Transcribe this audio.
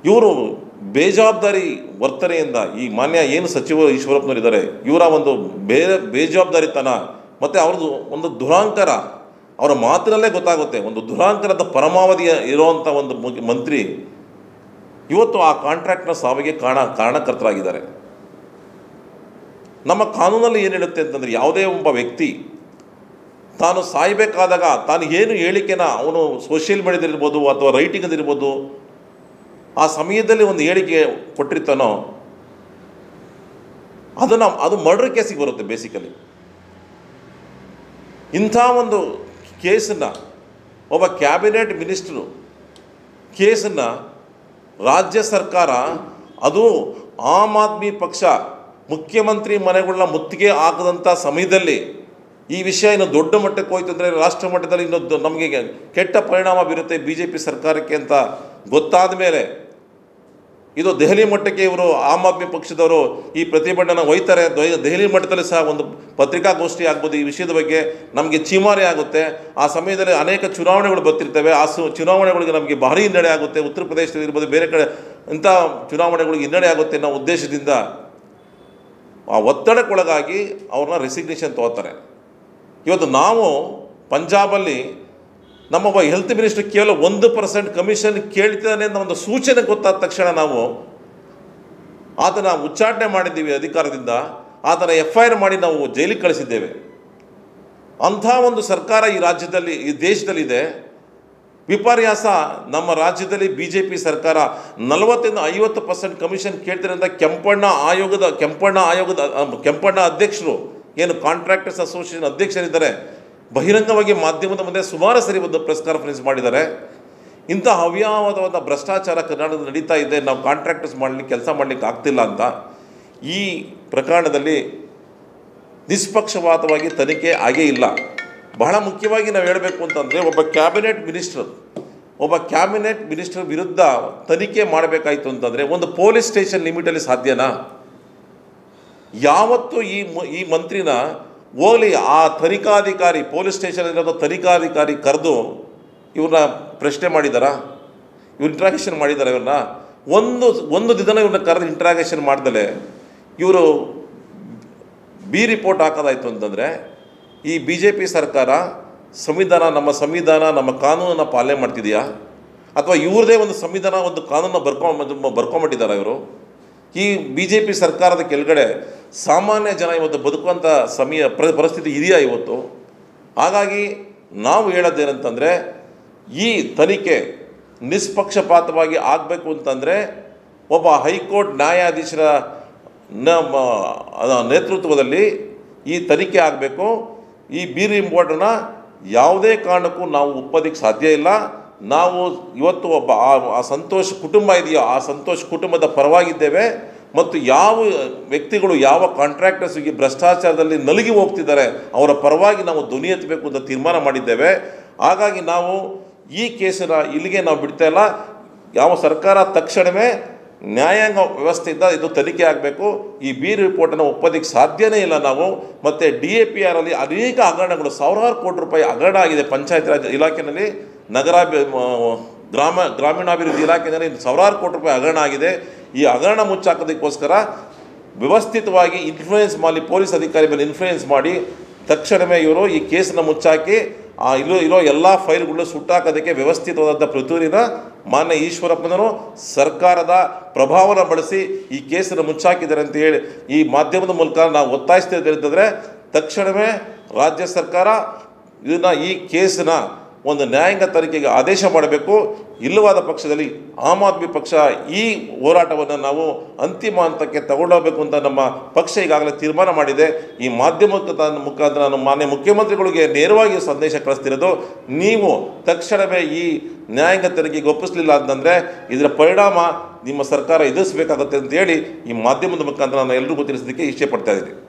ಇವರು ಬೇಜವಾಬ್ದಾರಿ ವರ್ತನೆಯಿಂದ ಈ ಮಾನ್ಯ ಏನು ಸಚಿವ ಈಶ್ವರಪ್ಪನವರು ಇದ್ದಾರೆ ಇವರ ಒಂದು ಬೇರೆ ಬೇಜವಾಬ್ದಾರಿತನ ಮತ್ತು ಅವ್ರದ್ದು ಒಂದು ದುರಾಂಕರ ಅವರ ಮಾತಿನಲ್ಲೇ ಗೊತ್ತಾಗುತ್ತೆ ಒಂದು ದುರಾಂಕರದ ಪರಮಾವಧಿಯ ಇರುವಂಥ ಒಂದು ಮುಖ್ಯ- ಮಂತ್ರಿ ಇವತ್ತು ಆ ಕಾಂಟ್ರಾಕ್ಟ್ನ ಸಾವಿಗೆ ಕಾರಣ ಕಾರಣಕರ್ತರಾಗಿದ್ದಾರೆ ನಮ್ಮ ಕಾನೂನಲ್ಲಿ ಏನು ಹೇಳುತ್ತೆ ಅಂತಂದರೆ ಯಾವುದೇ ಒಬ್ಬ ವ್ಯಕ್ತಿ ತಾನು ಸಾಯಬೇಕಾದಾಗ ತಾನು ಏನು ಹೇಳಿಕೆನ ಅವನು ಸೋಷಿಯಲ್ ಮೀಡಿಯಾದಲ್ಲಿರ್ಬೋದು ಅಥವಾ ರೈಟಿಂಗದಿರ್ಬೋದು ಆ ಸಮಯದಲ್ಲಿ ಒಂದು ಹೇಳಿಕೆ ಕೊಟ್ಟಿರ್ತಾನೋ ಅದನ್ನು ಅದು ಮರ್ಡರ್ ಕೇಸಿಗೆ ಬರುತ್ತೆ ಬೇಸಿಕಲಿ ಇಂಥ ಒಂದು ಕೇಸನ್ನು ಒಬ್ಬ ಕ್ಯಾಬಿನೆಟ್ ಮಿನಿಸ್ಟ್ರು ಕೇಸನ್ನು ರಾಜ್ಯ ಸರ್ಕಾರ ಅದು ಆಮ್ ಆದ್ಮಿ ಪಕ್ಷ ಮುಖ್ಯಮಂತ್ರಿ ಮನೆಗಳನ್ನ ಮುತ್ತಿಗೆ ಹಾಕದಂಥ ಸಮಯದಲ್ಲಿ ಈ ವಿಷಯ ಇನ್ನು ದೊಡ್ಡ ಮಟ್ಟಕ್ಕೆ ಹೋಯ್ತು ಅಂದರೆ ರಾಷ್ಟ್ರ ಮಟ್ಟದಲ್ಲಿ ಇನ್ನೊಂದು ನಮಗೆ ಕೆಟ್ಟ ಪರಿಣಾಮ ಬೀರುತ್ತೆ ಬಿ ಜೆ ಪಿ ಸರ್ಕಾರಕ್ಕೆ ಅಂತ ಗೊತ್ತಾದ ಮೇಲೆ ಇದು ದೆಹಲಿ ಮಟ್ಟಕ್ಕೆ ಇವರು ಆಮ್ ಆದ್ಮಿ ಪಕ್ಷದವರು ಈ ಪ್ರತಿಭಟನೆ ಒಯ್ತಾರೆ ದೊ- ದೆಹಲಿ ಮಟ್ಟದಲ್ಲಿ ಸಹ ಒಂದು ಪತ್ರಿಕಾಗೋಷ್ಠಿ ಆಗ್ಬೋದು ಈ ವಿಷಯದ ಬಗ್ಗೆ ನಮಗೆ ಚೀಮಾರಿ ಆಗುತ್ತೆ ಆ ಸಮಯದಲ್ಲಿ ಅನೇಕ ಚುನಾವಣೆಗಳು ಬರ್ತಿರ್ತವೆ ಆ ಸು ಚುನಾವಣೆಗಳಿಗೆ ನಮಗೆ ಭಾರಿ ಹಿನ್ನಡೆ ಆಗುತ್ತೆ ಉತ್ತರ ಪ್ರದೇಶದಲ್ಲಿ ಇರ್ಬೋದು ಬೇರೆ ಕಡೆ ಇಂಥ ಚುನಾವಣೆಗಳಿಗೆ ಹಿನ್ನಡೆ ಆಗುತ್ತೆ ಅನ್ನೋ ಉದ್ದೇಶದಿಂದ ಆ ಒತ್ತಡಕ್ಕೊಳಗಾಗಿ ಅವ್ರನ್ನ ರೆಸಿಗ್ನೇಷನ್ ತಗೋತಾರೆ ಇವತ್ತು ನಾವು ಪಂಜಾಬಲ್ಲಿ ನಮ್ಮೊಬ್ಬ ಹೆಲ್ತ್ ಮಿನಿಸ್ಟರ್ ಕೇವಲ ಒಂದು ಪರ್ಸೆಂಟ್ ಕಮಿಷನ್ ಕೇಳ್ತಿದ್ದಾನೆ ಅನ್ನೋ ಒಂದು ಸೂಚನೆ ಗೊತ್ತಾದ ತಕ್ಷಣ ನಾವು ಆತನ ಉಚ್ಚಾಟನೆ ಮಾಡಿದ್ದೀವಿ ಅಧಿಕಾರದಿಂದ ಆತನ ಎಫ್ ಐ ಆರ್ ಮಾಡಿ ನಾವು ಜೈಲಿಗೆ ಕಳಿಸಿದ್ದೇವೆ ಅಂಥ ಒಂದು ಸರ್ಕಾರ ಈ ರಾಜ್ಯದಲ್ಲಿ ಈ ದೇಶದಲ್ಲಿದೆ ವಿಪರ್ಯಾಸ ನಮ್ಮ ರಾಜ್ಯದಲ್ಲಿ ಬಿ ಜೆ ಪಿ ಸರ್ಕಾರ ನಲವತ್ತರಿಂದ ಐವತ್ತು ಪರ್ಸೆಂಟ್ ಕಮಿಷನ್ ಕೇಳ್ತಿರೋದ್ರಿಂದ ಕೆಂಪಣ್ಣ ಆಯೋಗದ ಕೆಂಪಣ್ಣ ಆಯೋಗದ ಅ, ಕೆಂಪಣ್ಣ ಅಧ್ಯಕ್ಷರು ಏನು ಕಾಂಟ್ರಾಕ್ಟರ್ಸ್ ಅಸೋಸಿಯೇಷನ್ ಅಧ್ಯಕ್ಷರಿದ್ದಾರೆ ಬಹಿರಂಗವಾಗಿ ಮಾಧ್ಯಮದ ಮುಂದೆ ಸುಮಾರು ಸರಿ ಒಂದು ಪ್ರೆಸ್ ಕಾನ್ಫರೆನ್ಸ್ ಮಾಡಿದ್ದಾರೆ ಇಂಥ ಅವ್ಯಾವವಾದ ಭ್ರಷ್ಟಾಚಾರ ಕರ್ನಾಟಕದಲ್ಲಿ ನಡೀತಾ ಇದೆ ನಾವು ಕಾಂಟ್ರಾಕ್ಟರ್ಸ್ ಮಾಡಲಿಕ್ಕೆ ಕೆಲಸ ಮಾಡಲಿಕ್ಕೆ ಆಗ್ತಿಲ್ಲ ಅಂತ ಈ ಪ್ರಕರಣದಲ್ಲಿ ನಿಷ್ಪಕ್ಷಪಾತವಾಗಿ ತನಿಖೆ ಆಗೇ ಇಲ್ಲ ಬಹಳ ಮುಖ್ಯವಾಗಿ ನಾವು ಹೇಳಬೇಕು ಅಂತಂದರೆ ಒಬ್ಬ ಕ್ಯಾಬಿನೆಟ್ ಮಿನಿಸ್ಟರ್ ಒಬ್ಬ ಕ್ಯಾಬಿನೆಟ್ ಮಿನಿಸ್ಟರ್ ವಿರುದ್ಧ ತನಿಖೆ ಮಾಡಬೇಕಾಯಿತು ಅಂತಂದರೆ ಒಂದು ಪೊಲೀಸ್ ಸ್ಟೇಷನ್ ಲಿಮಿಟಲ್ಲಿ ಸಾಧ್ಯನಾ ಯಾವತ್ತು ಈ ಮ- ಈ ಮಂತ್ರಿನ ಹೋಗಲಿ ಆ ತನಿಖಾಧಿಕಾರಿ ಪೊಲೀಸ್ ಸ್ಟೇಷನ್ ಇರೋದು ತನಿಖಾಧಿಕಾರಿ ಕರೆದು ಇವ್ರನ್ನ ಪ್ರಶ್ನೆ ಮಾಡಿದಾರಾ ಇವ್ರು ಇಂಟ್ರಾಗೇಷನ್ ಮಾಡಿದ್ದಾರೆ ಇವ್ರನ್ನ ಒಂದು ಒಂದು ದಿನ ಇವ್ರನ್ನ ಕರೆದು ಇಂಟ್ರಾಗೇಷನ್ ಮಾಡ್ದಲೆ ಇವರು ಬಿ ರಿಪೋರ್ಟ್ ಹಾಕೋದಾಯ್ತು ಅಂತಂದರೆ ಈ ಬಿ ಜೆ ಪಿ ಸರ್ಕಾರ ಸಂವಿಧಾನ ನಮ್ಮ ಸಂವಿಧಾನ ನಮ್ಮ ಕಾನೂನನ್ನು ಪಾಲನೆ ಮಾಡ್ತಿದೆಯಾ ಅಥವಾ ಇವ್ರದೇ ಒಂದು ಸಂವಿಧಾನ ಒಂದು ಕಾನೂನನ್ನ ಬರ್ಕೊ ಬರ್ಕೊಂಬಿಟ್ಟಿದ್ದಾರೆ ಇವರು ಈ ಬಿ ಜೆ ಪಿ ಸರ್ಕಾರದ ಕೆಳಗಡೆ ಸಾಮಾನ್ಯ ಜನ ಇವತ್ತು ಬದುಕುವಂಥ ಸಮಯ ಪ್ರ ಪರಿಸ್ಥಿತಿ ಇದೆಯಾ ಇವತ್ತು ಹಾಗಾಗಿ ನಾವು ಹೇಳೋದೇನಂತಂದರೆ ಈ ತನಿಖೆ ನಿಷ್ಪಕ್ಷಪಾತವಾಗಿ ಆಗಬೇಕು ಅಂತಂದರೆ ಒಬ್ಬ ಹೈಕೋರ್ಟ್ ನ್ಯಾಯಾಧೀಶರ ನಮ್ಮ ಅದ ನೇತೃತ್ವದಲ್ಲಿ ಈ ತನಿಖೆ ಆಗಬೇಕು ಈ ಬಿ ರಿಪೋರ್ಟನ್ನು ಯಾವುದೇ ಕಾರಣಕ್ಕೂ ನಾವು ಒಪ್ಪೋದಕ್ಕೆ ಸಾಧ್ಯ ಇಲ್ಲ ನಾವು ಇವತ್ತು ಒಬ್ಬ ಆ ಆ ಸಂತೋಷ್ ಕುಟುಂಬ ಇದೆಯೋ ಆ ಸಂತೋಷ್ ಕುಟುಂಬದ ಪರವಾಗಿದ್ದೇವೆ ಮತ್ತು ಯಾವ ವ್ಯಕ್ತಿಗಳು ಯಾವ ಕಾಂಟ್ರಾಕ್ಟರ್ಸ್ಗೆ ಭ್ರಷ್ಟಾಚಾರದಲ್ಲಿ ನಲುಗಿ ಹೋಗ್ತಿದ್ದಾರೆ ಅವರ ಪರವಾಗಿ ನಾವು ಧ್ವನಿ ಎತ್ತಬೇಕು ಅಂತ ತೀರ್ಮಾನ ಮಾಡಿದ್ದೇವೆ ಹಾಗಾಗಿ ನಾವು ಈ ಕೇಸನ್ನು ಇಲ್ಲಿಗೆ ನಾವು ಬಿಡ್ತಾ ಇಲ್ಲ ಯಾವ ಸರ್ಕಾರ ತಕ್ಷಣವೇ ನ್ಯಾಯಾಂಗ ವ್ಯವಸ್ಥೆಯಿಂದ ಇದು ತನಿಖೆ ಆಗಬೇಕು ಈ ಬಿ ರಿಪೋರ್ಟನ್ನು ಒಪ್ಪೋದಕ್ಕೆ ಸಾಧ್ಯನೇ ಇಲ್ಲ ನಾವು ಮತ್ತು ಡಿ ಎ ಪಿ ಆರಲ್ಲಿ ಅನೇಕ ಹಗರಣಗಳು ಸಾವಿರಾರು ಕೋಟಿ ರೂಪಾಯಿ ಹಗರಣ ಆಗಿದೆ ಪಂಚಾಯತ್ ರಾಜ್ ಇಲಾಖೆಯಲ್ಲಿ ನಗರಾಭಿ ಮ- ಗ್ರಾಮ ಗ್ರಾಮೀಣಾಭಿವೃದ್ಧಿ ಇಲಾಖೆಯಲ್ಲಿ ಸಾವಿರಾರು ಕೋಟಿ ರೂಪಾಯಿ ಹಗರಣ ಆಗಿದೆ ಈ ಹಗರಣ ಮುಚ್ಚಾಕೋದಕ್ಕೋಸ್ಕರ ವ್ಯವಸ್ಥಿತವಾಗಿ ಇನ್ಫ್ಲೂಯೆನ್ಸ್ ಮಾಡಿ ಪೊಲೀಸ್ ಅಧಿಕಾರಿ ಮೇಲೆ ಇನ್ಫ್ಲೂಯೆನ್ಸ್ ಮಾಡಿ ತಕ್ಷಣವೇ ಇವರು ಈ ಕೇಸನ್ನು ಮುಚ್ಚಾಕಿ ಆ ಇರೋ ಇರೋ ಎಲ್ಲ ಫೈಲ್ಗಳು ಸುಟ್ಟಾಕೋದಕ್ಕೆ ವ್ಯವಸ್ಥಿತವಾದಂಥ ಪ್ರತುರಿನ ಮಾನ್ಯ ಈಶ್ವರಪ್ಪನವರು ಸರ್ಕಾರದ ಪ್ರಭಾವನ ಬಳಸಿ ಈ ಕೇಸನ್ನು ಮುಚ್ಚಾಕಿದ್ದಾರೆ ಅಂತ ಹೇಳಿ ಈ ಮಾಧ್ಯಮದ ಮೂಲಕ ನಾವು ಒತ್ತಾಯಿಸ್ತಿದ್ದೇವೆ ಅಂತಂದರೆ ತಕ್ಷಣವೇ ರಾಜ್ಯ ಸರ್ಕಾರ ಇದನ್ನು ಈ ಕೇಸನ್ನ ಒಂದು ನ್ಯಾಯಾಂಗ ತನಿಖೆಗೆ ಆದೇಶ ಮಾಡಬೇಕು ಇಲ್ಲವಾದ ಪಕ್ಷದಲ್ಲಿ ಆಮ್ ಆದ್ಮಿ ಪಕ್ಷ ಈ ಹೋರಾಟವನ್ನು ನಾವು ಅಂತಿಮ ಹಂತಕ್ಕೆ ತಗೊಂಡೋಗ್ಬೇಕು ಅಂತ ನಮ್ಮ ಪಕ್ಷ ಈಗಾಗಲೇ ತೀರ್ಮಾನ ಮಾಡಿದೆ ಈ ಮಾಧ್ಯಮದ ಮುಖಾಂತರ ನಾನು ಮಾನ್ಯ ಮುಖ್ಯಮಂತ್ರಿಗಳಿಗೆ ನೇರವಾಗಿ ಸಂದೇಶ ಕಳಿಸ್ತಿರೋದು ನೀವು ತಕ್ಷಣವೇ ಈ ನ್ಯಾಯಾಂಗ ತನಿಖೆಗೆ ಒಪ್ಪಿಸಲಿಲ್ಲ ಅಂತಂದರೆ ಇದರ ಪರಿಣಾಮ ನಿಮ್ಮ ಸರ್ಕಾರ ಎದುರಿಸಬೇಕಾಗುತ್ತೆ ಅಂತೇಳಿ ಈ ಮಾಧ್ಯಮದ ಮುಖಾಂತರ ನಾನು ಎಲ್ರಿಗೂ ತಿಳಿಸೋದಕ್ಕೆ ಇಷ್ಟಪಡ್ತಾ ಇದ್ದೀನಿ